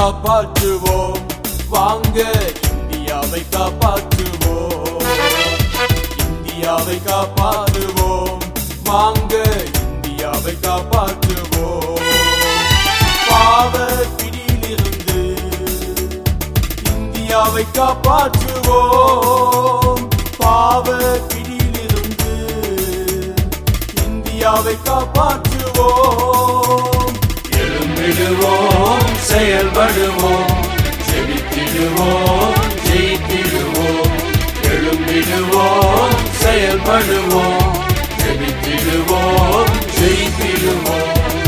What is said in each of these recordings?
காப்பாற்றுவோம் வாங்க இந்தியாவை காப்பாற்றுவோம் இந்தியாவை காப்பாற்றுவோம் வாங்க இந்தியாவை காப்பாற்றுவோம் பாவ பிடியிலிருந்து இந்தியாவை காப்பாற்றுவோம் பாவ பிடியிலிருந்து இந்தியாவை காப்பாற்றுவோம் எழும்பிடுவோம் செயல்படுவோம் செபித்திடுவோம் ஜெயித்திடுவோம் எழும்பிடுவோம் செயல்படுவோம் செபித்திடுவோம் ஜெயித்திடுவோம்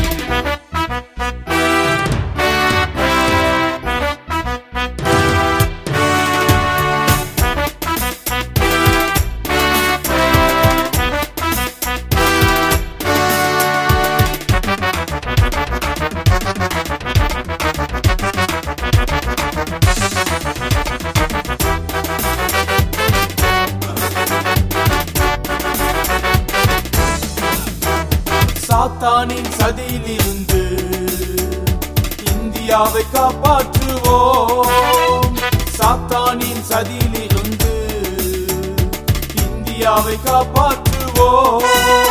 சாத்தானின் சதியிலிருந்து இந்தியாவை காப்பாற்றுவோம் சாத்தானின் சதியிலிருந்து இந்தியாவை காப்பாற்றுவோம்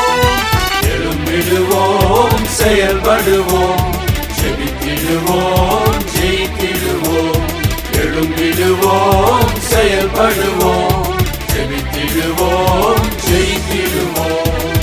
எழும்பிடுவோம் செயல்படுவோம் செபித்திடுவோம் ஜெயித்திடுவோம் எழும்பிடுவோம் செயல்படுவோம் செபித்திடுவோம் ஜெயித்திடுவோம்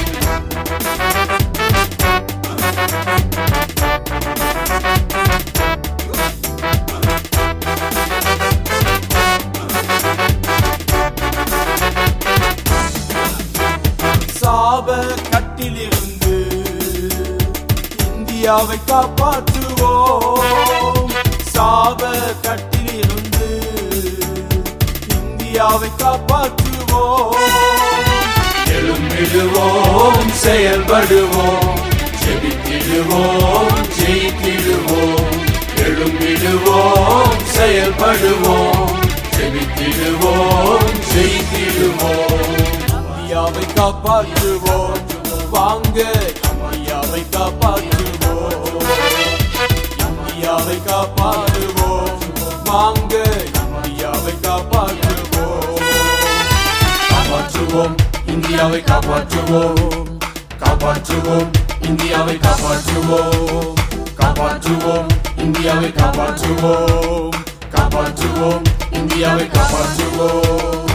சாப கட்டிலிருந்து இந்தியாவை காப்பாற்றுவோம் சாப கட்டிலிருந்து இந்தியாவை காப்பாற்றுவோம் எழும்பிடுவோம் செயல்படுவோம் செபித்திடுவோம் ஜெயித்திடுவோம் எழும்பிடுவோம் செயல்படுவோம் செபித்திடுவோம் ஜெயித்திடுவோம் இந்தியாவை காப்பாற்றுவோம் வாங்க இந்தியாவை காப்பாற்றுவோம் இந்தியாவை காப்பாற்றுவோம் வாங்க இந்தியாவை காப்பாற்றுவோம் காப்பாற்றுவோம் இந்தியாவை காப்பாற்றுவோம் காப்பாற்றுவோம் இந்தியாவை காப்பாற்றுவோம் காப்பாற்றுவோம் இந்தியாவை காப்பாற்றுவோம் காப்பாற்றுவோம் இந்தியாவை காப்பாற்றுவோம்